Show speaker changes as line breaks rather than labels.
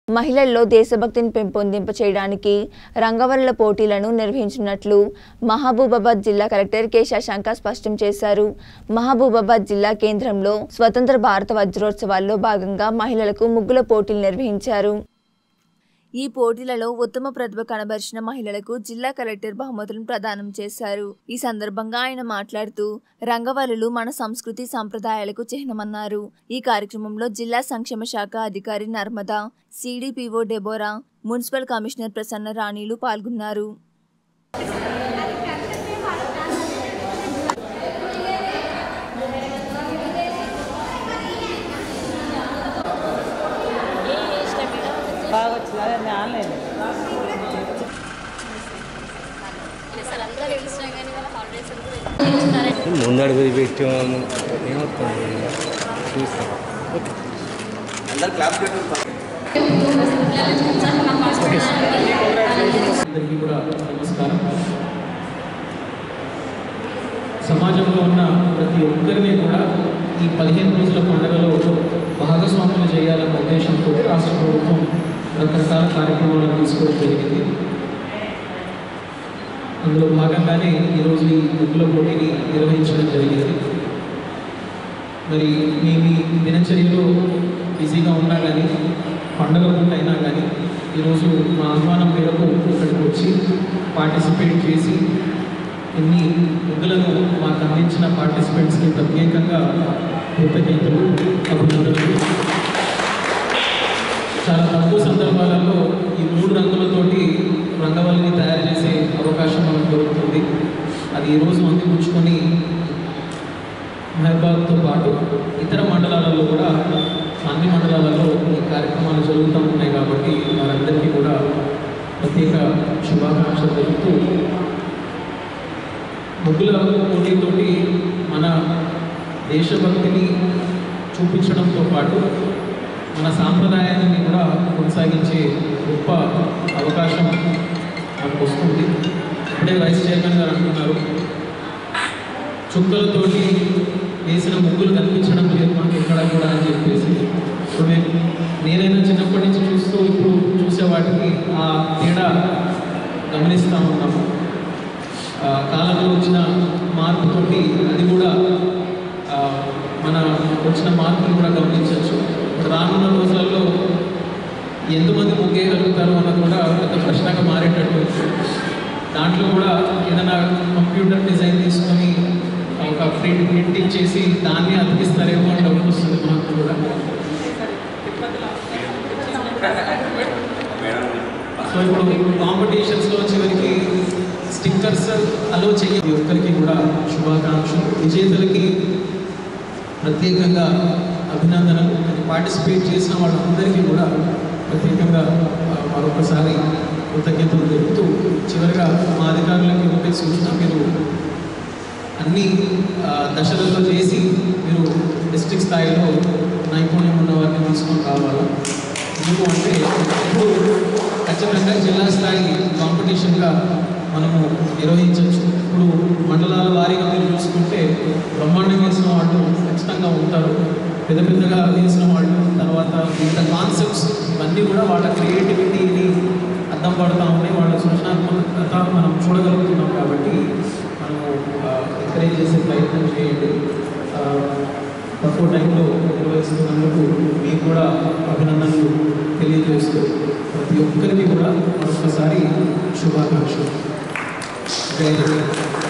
మహిళల్లో దేశభక్తిని పెంపొందింప చేయడానికి రంగవల్లుల పోటీలను నిర్వహించినట్లు మహబూబాబాద్ జిల్లా కలెక్టర్ కె శశాంక స్పష్టం చేశారు మహబూబాబాద్ జిల్లా కేంద్రంలో స్వతంత్ర భారత వజ్రోత్సవాల్లో భాగంగా మహిళలకు ముగ్గుల పోటీలు నిర్వహించారు ఈ పోటీలలో ఉత్తమ ప్రతిభ కనబరిచిన మహిళలకు జిల్లా కలెక్టర్ బహుమతులను ప్రదానం చేశారు ఈ సందర్భంగా ఆయన మాట్లాడుతూ రంగవల్లులు మన సంస్కృతి సంప్రదాయాలకు చిహ్నమన్నారు ఈ కార్యక్రమంలో జిల్లా సంక్షేమ శాఖ అధికారి Narmada CDPO Deborah municipal commissioner Prasanna రాణిలు పాల్గొన్నారు
బాగా వచ్చింది అదే నేను ఆన్లైన్
సార్ అందరూ తెలిసినా కానీ వాళ్ళ హాలిడేస్ కూడా
ముందడుగు పెట్టాము ఏమవుతుంది చూస్తాం
అందరికీ కూడా నమస్కారం సమాజంలో ఉన్న ప్రతి ఒక్కరిని కూడా ఈ పదిహేను రోజుల పండుగలో భాగస్వాములు చేయాలన్న ఉద్దేశంతో రాష్ట్ర ప్రభుత్వం రకరకాల కార్యక్రమాలను తీసుకోవడం జరిగింది అందులో భాగంగానే ఈరోజు ఈ ముగ్గుల పోటీని నిర్వహించడం జరిగింది మరి మీ మీ దినచర్యలో బిజీగా ఉన్నా కానీ పండగ పూట అయినా కానీ ఈరోజు మా ఆహ్వానం మేరకు ఇక్కడికి వచ్చి పార్టిసిపేట్ చేసి ఇన్ని ముగ్గులను మాకు అందించిన పార్టిసిపెంట్స్కి ప్రత్యేకంగా కృతజ్ఞతలు అభినందనలు చాలా తక్కువ సందర్భాలలో ఈ మూడు రంగులతోటి రంగవల్లిని తయారు చేసే అవకాశం మనకు దొరుకుతుంది అది ఈరోజు అందిపుచ్చుకొని మహబాద్తో పాటు ఇతర మండలాలలో కూడా అన్ని మండలాలలో ఈ కార్యక్రమాలు జరుగుతూ ఉన్నాయి కాబట్టి వారందరికీ కూడా ప్రత్యేక శుభాకాంక్షలు తెలుపుతూ ముగ్గుల పోటీతోటి మన దేశభక్తిని చూపించడంతో పాటు మన సాంప్రదాయాన్ని కూడా కొనసాగించే గొప్ప అవకాశం మనకు వస్తుంది ఇప్పుడే వైస్ చైర్మన్ గారు అంటున్నారు చుక్కలతోటి వేసిన ముగ్గులు కనిపించడం లేదు మాకు ఎక్కడ కూడా అని చెప్పేసి ఇప్పుడు నేను నేనైనా చిన్నప్పటి నుంచి చూస్తూ ఇప్పుడు చూసే వాటికి ఆ తేడా గమనిస్తూ ఉన్నాము ఆ, కాలంలో వచ్చిన మార్పుతోటి అది కూడా ఆ, మన వచ్చిన మార్పులు కూడా గమనించవచ్చు ఇప్పుడు రానున్న రోజులలో ఎంతమంది ముగ్గేయగలుగుతారు అన్నది కూడా పెద్ద ప్రశ్నగా మారేటట్టు దాంట్లో కూడా ఏదైనా కంప్యూటర్ డిజైన్ తీసుకొని ఒక ప్రింట్ ప్రింటింగ్ చేసి దాన్ని అతికిస్తారేమో అని డౌట్ వస్తుంది మాకు కూడా సో ఇప్పుడు కాంపిటీషన్స్లో చివరికి స్టిక్కర్స్ అలో చేయాలి ఒక్కరికి కూడా శుభాకాంక్షలు విజేతలకి ప్రత్యేకంగా అభినందనలు అది పార్టిసిపేట్ చేసిన వాళ్ళందరికీ కూడా ప్రత్యేకంగా ఆ, మరొకసారి కృతజ్ఞతలు తెలుపుతూ చివరిగా మా అధికారులకి ఒకటే సూచన మీరు అన్ని ఆ, దశలలో చేసి మీరు డిస్ట్రిక్ట్ స్థాయిలో నైపుణ్యం ఉన్న వారిని తీసుకొని రావాలి ఎందుకు అంటే ఇప్పుడు ఖచ్చితంగా జిల్లా స్థాయి కాంపిటీషన్గా మనము నిర్వహించవచ్చు ఇప్పుడు మండలాల వారీగా మీరు చూసుకుంటే బ్రహ్మాండంగా వేసిన వాళ్ళు ఖచ్చితంగా ఉంటారు పెద్ద పెద్దగా వేసిన వాళ్ళు తర్వాత ఇంత కాన్సెప్ట్స్ ఇవన్నీ కూడా వాళ్ళ క్రియేటివిటీని అర్థం పడుతూ ఉన్నాయి వాళ్ళ సృజనాత్మకత మనం చూడగలుగుతున్నాం కాబట్టి మనము ఎంకరేజ్ చేసే ప్రయత్నం చేయండి ఆ, తక్కువ టైంలో నిర్వహిస్తున్నందుకు మీకు కూడా అభినందనలు తెలియజేస్తూ ప్రతి ఒక్కరికి కూడా మరొకసారి శుభాకాంక్షలు జై హింద్.